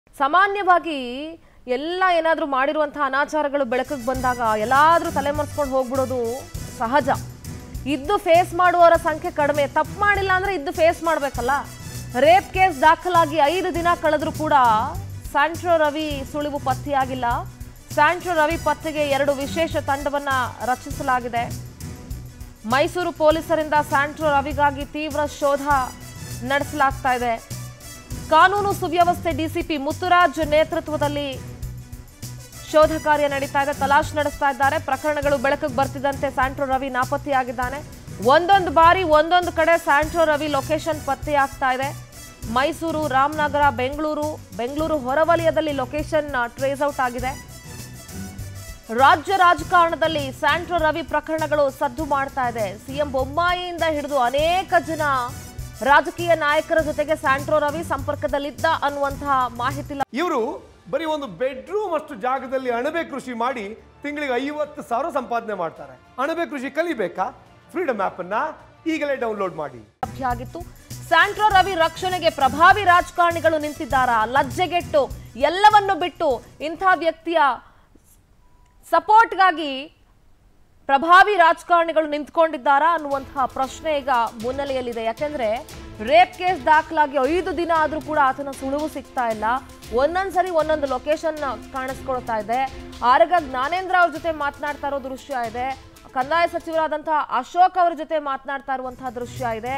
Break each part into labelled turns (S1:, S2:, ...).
S1: ಸಾಮಾನ್ಯವಾಗಿ ಎಲ್ಲ ಏನಾದರೂ ಮಾಡಿರುವಂತಹ ಅನಾಚಾರಗಳು ಬೆಳಕಿಗೆ ಬಂದಾಗ ಎಲ್ಲಾದ್ರೂ ತಲೆಮರೆಸ್ಕೊಂಡು ಹೋಗ್ಬಿಡೋದು ಸಹಜ ಇದ್ದು ಫೇಸ್ ಮಾಡುವವರ ಸಂಖ್ಯೆ ಕಡಿಮೆ ತಪ್ಪು ಮಾಡಿಲ್ಲ ಅಂದ್ರೆ ಇದ್ದು ಫೇಸ್ ಮಾಡಬೇಕಲ್ಲ ರೇಪ್ ಕೇಸ್ ದಾಖಲಾಗಿ ಐದು ದಿನ ಕಳೆದ್ರೂ ಕೂಡ ಸ್ಯಾಂಟ್ರೋ ರವಿ ಸುಳಿವು ಪತ್ತೆಯಾಗಿಲ್ಲ ಸ್ಯಾಂಟ್ರೋ ರವಿ ಪತ್ತೆಗೆ ಎರಡು ವಿಶೇಷ ತಂಡವನ್ನ ರಚಿಸಲಾಗಿದೆ ಮೈಸೂರು ಪೊಲೀಸರಿಂದ ಸ್ಯಾಂಟ್ರೋ ರವಿಗಾಗಿ ತೀವ್ರ ಶೋಧ ನಡೆಸಲಾಗ್ತಾ ಇದೆ ಕಾನೂನು ಸುವ್ಯವಸ್ಥೆ ಡಿಸಿಪಿ ಮುತ್ತುರಾಜ್ ನೇತೃತ್ವದಲ್ಲಿ ಶೋಧ ಕಾರ್ಯ ನಡೀತಾ ಇದೆ ತಲಾಶ್ ನಡೆಸ್ತಾ ಇದ್ದಾರೆ ಪ್ರಕರಣಗಳು ಬೆಳಕಿಗೆ ಬರ್ತಿದ್ದಂತೆ ಸ್ಯಾಂಟ್ರೋ ರವಿ ನಾಪತ್ತೆಯಾಗಿದ್ದಾನೆ ಒಂದೊಂದು ಬಾರಿ ಒಂದೊಂದು ಕಡೆ ಸ್ಯಾಂಟ್ರೋ ರವಿ ಲೊಕೇಶನ್ ಪತ್ತೆಯಾಗ್ತಾ ಇದೆ ಮೈಸೂರು ರಾಮನಗರ ಬೆಂಗಳೂರು ಬೆಂಗಳೂರು ಹೊರವಲಯದಲ್ಲಿ ಲೊಕೇಶನ್ ಟ್ರೇಸ್ ಔಟ್ ಆಗಿದೆ ರಾಜ್ಯ ರಾಜಕಾರಣದಲ್ಲಿ ಸ್ಯಾಂಟ್ರೋ ರವಿ ಪ್ರಕರಣಗಳು ಸದ್ದು ಮಾಡ್ತಾ ಇದೆ ಸಿಎಂ ಬೊಮ್ಮಾಯಿಯಿಂದ ಹಿಡಿದು ಅನೇಕ ಜನ ರಾಜಕೀಯ ನಾಯಕರ ಜೊತೆಗೆ ಸ್ಯಾಂಟ್ರೋ ರವಿ ಸಂಪರ್ಕದಲ್ಲಿದ್ದ ಅನ್ನುವಂತಹ ಮಾಹಿತಿ ಲ-
S2: ಇವರು ಬರೀ ಒಂದು ಬೆಡ್ರೂಮ್ ಅಷ್ಟು ಜಾಗದಲ್ಲಿ ಅಣಬೆ ಕೃಷಿ ಮಾಡಿ ತಿಂಗಳಿಗೆ ಐವತ್ತು ಸಾವಿರ ಸಂಪಾದನೆ ಮಾಡ್ತಾರೆ ಅಣಬೆ ಕೃಷಿ ಕಲಿಬೇಕಾ ಫ್ರೀಡಮ್ ಆಪ್ ಅನ್ನ ಈಗಲೇ ಡೌನ್ಲೋಡ್ ಮಾಡಿ
S1: ಲಭ್ಯ ಆಗಿತ್ತು ಸ್ಯಾಂಟ್ರೋ ರವಿ ರಕ್ಷಣೆಗೆ ಪ್ರಭಾವಿ ರಾಜಕಾರಣಿಗಳು ನಿಂತಿದ್ದಾರಾ ಲಜ್ಜೆಗೆಟ್ಟು ಎಲ್ಲವನ್ನು ಬಿಟ್ಟು ಇಂಥ ವ್ಯಕ್ತಿಯ ಸಪೋರ್ಟ್ಗಾಗಿ ಪ್ರಭಾವಿ ರಾಜಕಾರಣಿಗಳು ನಿಂತ್ಕೊಂಡಿದ್ದಾರಾ ಅನ್ನುವಂತಹ ಪ್ರಶ್ನೆ ಈಗ ಮುನ್ನೆಲೆಯಲ್ಲಿದೆ ಯಾಕೆಂದ್ರೆ ರೇಪ್ ಕೇಸ್ ದಾಖಲಾಗಿ ಐದು ದಿನ ಆದ್ರೂ ಕೂಡ ಆತನ ಸುಳಿವು ಸಿಗ್ತಾ ಇಲ್ಲ ಒಂದೊಂದ್ಸರಿ ಒಂದೊಂದು ಲೊಕೇಶನ್ ಕಾಣಿಸ್ಕೊಳ್ತಾ ಇದೆ ಆರಗ ಜ್ಞಾನೇಂದ್ರ ಅವ್ರ ಜೊತೆ ಮಾತನಾಡ್ತಾ ಇರೋ ದೃಶ್ಯ ಇದೆ ಕಂದಾಯ ಸಚಿವರಾದಂತಹ ಅಶೋಕ್ ಅವರ ಜೊತೆ ಮಾತನಾಡ್ತಾ ಇರುವಂತಹ ದೃಶ್ಯ ಇದೆ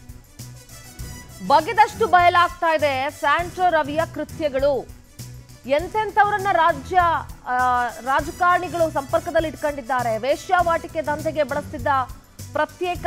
S1: ಬಗೆದಷ್ಟು ಬಯಲಾಗ್ತಾ ಇದೆ ಸ್ಯಾಂಟ್ರೋ ರವಿಯ ಕೃತ್ಯಗಳು ಎಂತೆಂಥವರನ್ನ ರಾಜ್ಯ ಆ, ರಾಜಕಾರಣಿಗಳು ಸಂಪರ್ಕದಲ್ಲಿ ಇಟ್ಕೊಂಡಿದ್ದಾರೆ ವೇಶ್ಯಾವಾಟಿಕೆ ದಂಧೆಗೆ ಬಳಸ್ತಿದ್ದ ಪ್ರತ್ಯೇಕ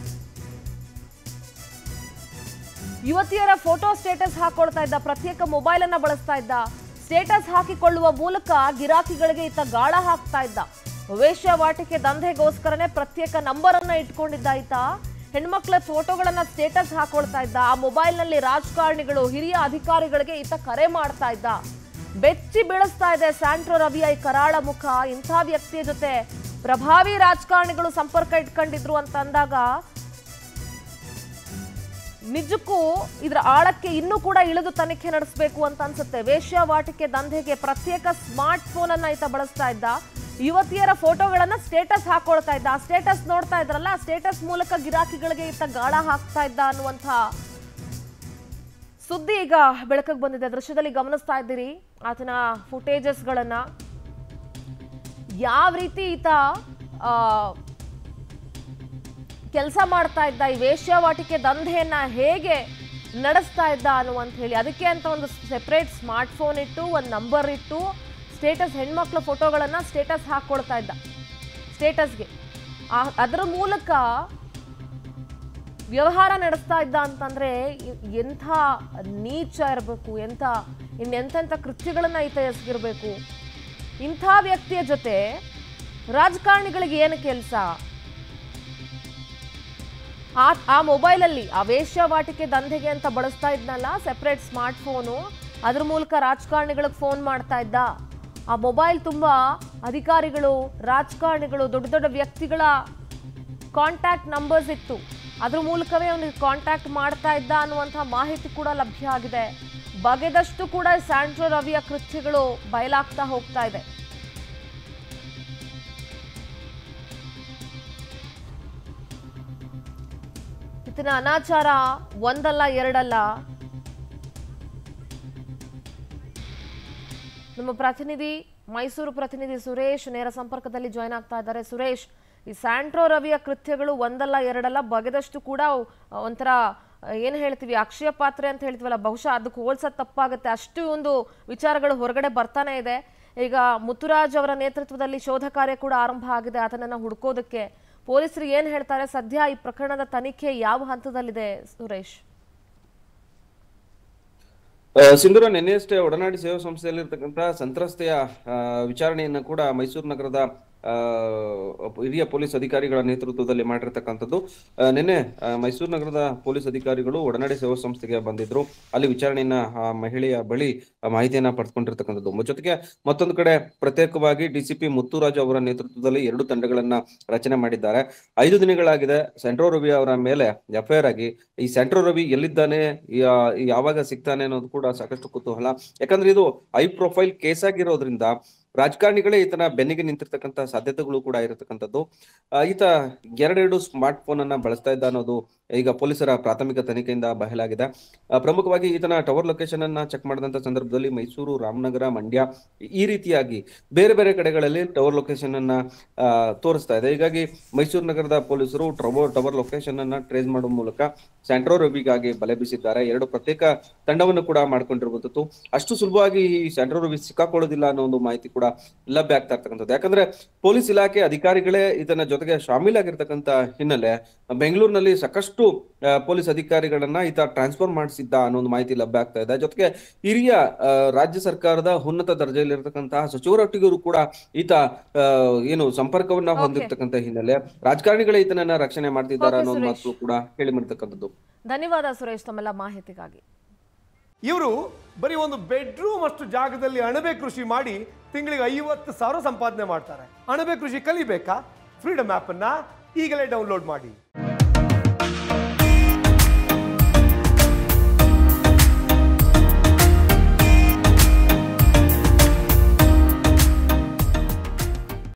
S1: ಯುವತಿಯರ ಫೋಟೋ ಸ್ಟೇಟಸ್ ಹಾಕೊಳ್ತಾ ಇದ್ದ ಪ್ರತ್ಯೇಕ ಮೊಬೈಲ್ ಅನ್ನ ಬಳಸ್ತಾ ಇದ್ದ ಸ್ಟೇಟಸ್ ಹಾಕಿಕೊಳ್ಳುವ ಮೂಲಕ ಗಿರಾಕಿಗಳಿಗೆ ಈತ ಗಾಳ ಹಾಕ್ತಾ ಇದ್ದ ವೇಶ್ಯಾವಾಟಿಕೆ ದಂಧೆಗೋಸ್ಕರನೇ ಪ್ರತ್ಯೇಕ ನಂಬರ್ ಅನ್ನ ಇಟ್ಕೊಂಡಿದ್ದ ಈತ ಹೆಣ್ಮಕ್ಳ ಫೋಟೋಗಳನ್ನ ಸ್ಟೇಟಸ್ ಹಾಕೊಳ್ತಾ ಇದ್ದ ಆ ಮೊಬೈಲ್ ನಲ್ಲಿ ರಾಜಕಾರಣಿಗಳು ಹಿರಿಯ ಅಧಿಕಾರಿಗಳಿಗೆ ಈತ ಕರೆ ಮಾಡ್ತಾ ಇದ್ದ ಬೆಚ್ಚಿ ಬೀಳಿಸ್ತಾ ಇದೆ ಸ್ಯಾಂಟ್ರೋ ರವಿಯ ಈ ಕರಾಳ ಮುಖ ಇಂಥ ವ್ಯಕ್ತಿಯ ಜೊತೆ ಪ್ರಭಾವಿ ರಾಜಕಾರಣಿಗಳು ಸಂಪರ್ಕ ಇಟ್ಕೊಂಡಿದ್ರು ಅಂತ ಅಂದಾಗ ನಿಜಕ್ಕೂ ಇದರ ಆಳಕ್ಕೆ ಇನ್ನೂ ಕೂಡ ಇಳಿದು ತನಿಖೆ ನಡೆಸಬೇಕು ಅಂತ ಅನ್ಸುತ್ತೆ ವೇಶ್ಯಾವಾಟಿಕೆ ದಂಧೆಗೆ ಪ್ರತ್ಯೇಕ ಸ್ಮಾರ್ಟ್ ಫೋನ್ ಅನ್ನ ಈತ ಬಳಸ್ತಾ ಇದ್ದ ಯುವತಿಯರ ಫೋಟೋಗಳನ್ನ ಸ್ಟೇಟಸ್ ಹಾಕೊಳ್ತಾ ಇದ್ದ ಆ ಸ್ಟೇಟಸ್ ನೋಡ್ತಾ ಇದ್ರಲ್ಲ ಆ ಸ್ಟೇಟಸ್ ಮೂಲಕ ಗಿರಾಕಿಗಳಿಗೆ ಈತ ಗಾಳ ಹಾಕ್ತಾ ಇದ್ದ ಅನ್ನುವಂಥ ಸುದ್ದಿ ಈಗ ಬೆಳಕಿಗೆ ಬಂದಿದೆ ದೃಶ್ಯದಲ್ಲಿ ಗಮನಿಸ್ತಾ ಇದ್ದೀರಿ ಆತನ ಫುಟೇಜಸ್ಗಳನ್ನ ಯಾವ ರೀತಿ ಈತ ಆ, ಕೆಲಸ ಮಾಡ್ತಾ ಇದ್ದ ಈ ವೇಶ್ಯಾವಾಟಿಕೆ ದಂಧೆಯನ್ನ ಹೇಗೆ ನಡೆಸ್ತಾ ಇದ್ದ ಅನ್ನುವಂತ ಹೇಳಿ ಅದಕ್ಕೆ ಅಂತ ಒಂದು ಸೆಪರೇಟ್ ಸ್ಮಾರ್ಟ್ ಫೋನ್ ಇಟ್ಟು ಒಂದು ನಂಬರ್ ಇಟ್ಟು ಸ್ಟೇಟಸ್ ಹೆಣ್ಮಕ್ಳ ಫೋಟೋಗಳನ್ನ ಸ್ಟೇಟಸ್ ಹಾಕೊಳ್ತಾ ಇದ್ದ ಸ್ಟೇಟಸ್ಗೆ ಅದರ ಮೂಲಕ ವ್ಯವಹಾರ ನಡೆಸ್ತಾ ಇದ್ದ ಅಂತಂದ್ರೆ ಎ- ಎಂಥ ನೀಚ ಇರಬೇಕು ಎಂಥ ಇನ್ನೆಂತೆಂಥ ಕೃತ್ಯಗಳನ್ನ ಈತ ಎಸಗಿರ್ಬೇಕು ಇಂಥ ವ್ಯಕ್ತಿಯ ಜೊತೆ ರಾಜಕಾರಣಿಗಳಿಗೆ ಏನು ಕೆಲಸ ಆ ಆ ಮೊಬೈಲಲ್ಲಿ ಆ ವೇಶ್ಯಾವಾಟಿಕೆ ದಂಧೆಗೆ ಅಂತ ಬಳಸ್ತಾ ಇದ್ನಲ್ಲ ಸೆಪ್ರೇಟ್ ಸ್ಮಾರ್ಟ್ ಫೋನು ಅದ್ರ ಮೂಲಕ ರಾಜಕಾರಣಿಗಳಿಗೆ ಫೋನ್ ಮಾಡ್ತಾ ಇದ್ದ ಆ ಮೊಬೈಲ್ ತುಂಬ ಅಧಿಕಾರಿಗಳು ರಾಜಕಾರಣಿಗಳು ದೊಡ್ಡ ದೊಡ್ಡ ವ್ಯಕ್ತಿಗಳ ಕಾಂಟ್ಯಾಕ್ಟ್ ನಂಬರ್ಸ್ ಇತ್ತು ಅದ್ರ ಮೂಲಕವೇ ಅವನಿಗೆ ಕಾಂಟ್ಯಾಕ್ಟ್ ಮಾಡ್ತಾ ಇದ್ದ ಅನ್ನುವಂಥ ಮಾಹಿತಿ ಕೂಡ ಲಭ್ಯ ಆಗಿದೆ ಬಗೆದಷ್ಟು ಕೂಡ ಸ್ಯಾಂಟ್ರೋ ರವಿಯ ಕೃತ್ಯಗಳು ಬಯಲಾಗ್ತಾ ಹೋಗ್ತಾ ಇದೆ ಇತನ ಅನಾಚಾರ ಒಂದಲ್ಲ ಎರಡಲ್ಲ ನಮ್ಮ ಪ್ರತಿನಿಧಿ ಮೈಸೂರು ಪ್ರತಿನಿಧಿ ಸುರೇಶ್ ನೇರ ಸಂಪರ್ಕದಲ್ಲಿ ಜಾಯ್ನ್ ಆಗ್ತಾ ಇದ್ದಾರೆ ಸುರೇಶ್ ಈ ಸ್ಯಾಂಟ್ರೋ ರವಿಯ ಕೃತ್ಯಗಳು ಒಂದಲ್ಲ ಎರಡಲ್ಲ ಬಗೆದಷ್ಟು ಕೂಡ ಅಹ್, ಒಂಥರ ಅಹ್, ಏನ್ ಹೇಳ್ತೀವಿ ಅಕ್ಷಯ ಪಾತ್ರೆ ಅಂತ ಹೇಳ್ತೀವಲ್ಲ ಬಹುಶಃ ಅದಕ್ಕೆ ಹೋಲ್ಸೋದು ತಪ್ಪಾಗುತ್ತೆ ಅಷ್ಟು ಒಂದು ವಿಚಾರಗಳು ಹೊರಗಡೆ ಬರ್ತಾನೆ ಇದೆ ಈಗ ಮುತ್ತುರಾಜ್ ಅವರ ನೇತೃತ್ವದಲ್ಲಿ ಶೋಧ ಕಾರ್ಯ ಕೂಡ ಆರಂಭ ಆಗಿದೆ ಆತನನ್ನ ಹುಡ್ಕೋದಕ್ಕೆ ಪೊಲೀಸರು ಏನ್ ಹೇಳ್ತಾರೆ ಸದ್ಯ ಈ ಪ್ರಕರಣದ ತನಿಖೆ ಯಾವ ಹಂತದಲ್ಲಿದೆ ಸುರೇಶ್
S3: ಆ, ಸಿಂಧೂರ ನಿನ್ನೆಯಷ್ಟೇ ಒಡನಾಡಿ ಸೇವಾ ಸಂಸ್ಥೆಯಲ್ಲಿರ್ತಕ್ಕಂಥ ಸಂತ್ರಸ್ತೆಯ ಆ, ವಿಚಾರಣೆಯನ್ನ ಕೂಡ ಮೈಸೂರು ನಗರದ ಆ, ಹಿರಿಯ ಪೊಲೀಸ್ ಅಧಿಕಾರಿಗಳ ನೇತೃತ್ವದಲ್ಲಿ ಮಾಡಿರ್ತಕ್ಕಂಥದ್ದು ಆ, ನಿನ್ನೆ ಆ, ಮೈಸೂರು ನಗರದ ಪೊಲೀಸ್ ಅಧಿಕಾರಿಗಳು ಒಡನಾಡಿ ಸೇವಾ ಸಂಸ್ಥೆಗೆ ಬಂದಿದ್ರು ಅಲ್ಲಿ ವಿಚಾರಣೆಯನ್ನ ಆ ಮಹಿಳೆಯ ಬಳಿ ಆ ಮಾಹಿತಿಯನ್ನ ಪಡೆದುಕೊಂಡಿರ್ತಕ್ಕಂಥದ್ದು ಮ- ಜೊತೆಗೆ ಮತ್ತೊಂದು ಕಡೆ ಪ್ರತ್ಯೇಕವಾಗಿ ಡಿಸಿಪಿ ಮುತ್ತುರಾಜು ಅವರ ನೇತೃತ್ವದಲ್ಲಿ ಎರಡು ತಂಡಗಳನ್ನ ರಚನೆ ಮಾಡಿದ್ದಾರೆ ಐದು ದಿನಗಳಾಗಿದೆ ಸೆಂಟ್ರೋ ರವಿ ಅವರ ಮೇಲೆ ಎಫ್ಐಆರ್ ಆಗಿ ಈ ಸೆಂಟ್ರೋ ರವಿ ಎಲ್ಲಿದ್ದಾನೆ ಯಾ- ಯಾವಾಗ ಸಿಗ್ತಾನೆ ಅನ್ನೋದು ಕೂಡ ಸಾಕಷ್ಟು ಕುತೂಹಲ ಯಾಕಂದ್ರೆ ಇದು ಹೈ ಪ್ರೊಫೈಲ್ ಕೇಸ್ ಆಗಿರೋದ್ರಿಂದ ರಾಜಕಾರಣಿಗಳೇ ಈತನ ಬೆನ್ನಿಗೆ ನಿಂತಿರ್ತಕ್ಕಂಥ ಸಾಧ್ಯತೆಗಳು ಕೂಡ ಇರತಕ್ಕಂಥದ್ದು ಆ, ಈತ ಎರಡೆರಡು ಸ್ಮಾರ್ಟ್ ಫೋನ್ ಅನ್ನ ಬಳಸ್ತಾ ಇದ್ದ ಅನ್ನೋದು ಈಗ ಪೊಲೀಸರ ಪ್ರಾಥಮಿಕ ತನಿಖೆಯಿಂದ ಬಯಲಾಗಿದೆ ಆ, ಪ್ರಮುಖವಾಗಿ ಈತನ ಟವರ್ ಲೊಕೇಶನ್ ಅನ್ನ ಚೆಕ್ ಮಾಡಿದಂತ ಸಂದರ್ಭದಲ್ಲಿ ಮೈಸೂರು ರಾಮನಗರ ಮಂಡ್ಯ ಈ ರೀತಿಯಾಗಿ ಬೇರೆ ಬೇರೆ ಕಡೆಗಳಲ್ಲಿ ಟವರ್ ಲೊಕೇಶನ್ ಅನ್ನ ಆ, ತೋರಿಸ್ತಾ ಇದೆ ಹೀಗಾಗಿ ಮೈಸೂರು ನಗರದ ಪೊಲೀಸರು ಟವರ್ ಟವರ್ ಲೊಕೇಶನ್ ಅನ್ನ ಟ್ರೇಸ್ ಮಾಡುವ ಮೂಲಕ ಸೆಂಟ್ರೋ ರವಿಗಾಗಿ ಬಲೆ ಬೀಸಿದ್ದಾರೆ ಎರಡು ಪ್ರತ್ಯೇಕ ತಂಡವನ್ನು ಕೂಡ ಮಾಡ್ಕೊಂಡಿರುವಂತದ್ದು ಅಷ್ಟು ಸುಲಭವಾಗಿ ಈ ಸೆಂಟ್ರೋ ರವಿ ಸಿಕ್ಕಾಕೊಳ್ಳೋದಿಲ್ಲ ಅನ್ನೋ ಒಂದು ಮಾಹಿತಿ ಕೂಡ ಲಭ್ಯ ಆಗ್ತಾ ಇರ್ತಕ್ಕಂಥದ್ದು ಯಾಕಂದ್ರೆ ಪೊಲೀಸ್ ಇಲಾಖೆ ಅಧಿಕಾರಿಗಳೇ ಇದನ್ನ ಜೊತೆಗೆ ಶಾಮೀಲಾಗಿರ್ತಕ್ಕಂಥ ಹಿನ್ನೆಲೆ ಬೆಂಗಳೂರಿನಲ್ಲಿ ಸಾಕಷ್ಟು ಆ, ಪೊಲೀಸ್ ಅಧಿಕಾರಿಗಳನ್ನ ಈತ ಟ್ರಾನ್ಸ್ಫರ್ ಮಾಡಿಸಿದ್ದ ಅನ್ನೋ ಒಂದು ಮಾಹಿತಿ ಲಭ್ಯ ಆಗ್ತಾ ಇದೆ ಜೊತೆಗೆ ಹಿರಿಯ ಆ, ರಾಜ್ಯ ಸರ್ಕಾರದ ಉನ್ನತ ದರ್ಜೆಯಲ್ಲಿರ್ತಕ್ಕಂತಹ ಸಚಿವರೊಟ್ಟಿಗೂ ಕೂಡ ಈತ ಆ, ಏನು ಸಂಪರ್ಕವನ್ನ
S1: Okay.
S3: ಹೊಂದಿರತಕ್ಕಂಥ ಹಿನ್ನೆಲೆ ರಾಜಕಾರಣಿಗಳೇ ಈತನನ್ನ ರಕ್ಷಣೆ ಮಾಡ್ತಿದ್ದಾರೆ
S1: Okay,
S3: ಅನ್ನೋ ಒಂದು
S1: ಸುರೇಶ್.
S3: ಮಾತು ಕೂಡ ಹೇಳಿ ಮಾಡಿರ್ತಕ್ಕಂಥದ್ದು
S1: ಧನ್ಯವಾದ ಸುರೇಶ್ ತಮ್ಮೆಲ್ಲ ಮಾಹಿತಿಗಾಗಿ
S2: ಇವರು ಬರೀ ಒಂದು ಬೆಡ್ರೂಮ್ ಅಷ್ಟು ಜಾಗದಲ್ಲಿ ಅಣಬೆ ಕೃಷಿ ಮಾಡಿ ತಿಂಗಳಿಗೆ ಐವತ್ತು ಸಾವಿರ ಸಂಪಾದನೆ ಮಾಡ್ತಾರೆ ಅಣಬೆ ಕೃಷಿ ಕಲಿಬೇಕಾ ಫ್ರೀಡಮ್ ಆ್ಯಪನ್ನು ಈಗಲೇ ಡೌನ್ಲೋಡ್ ಮಾಡಿ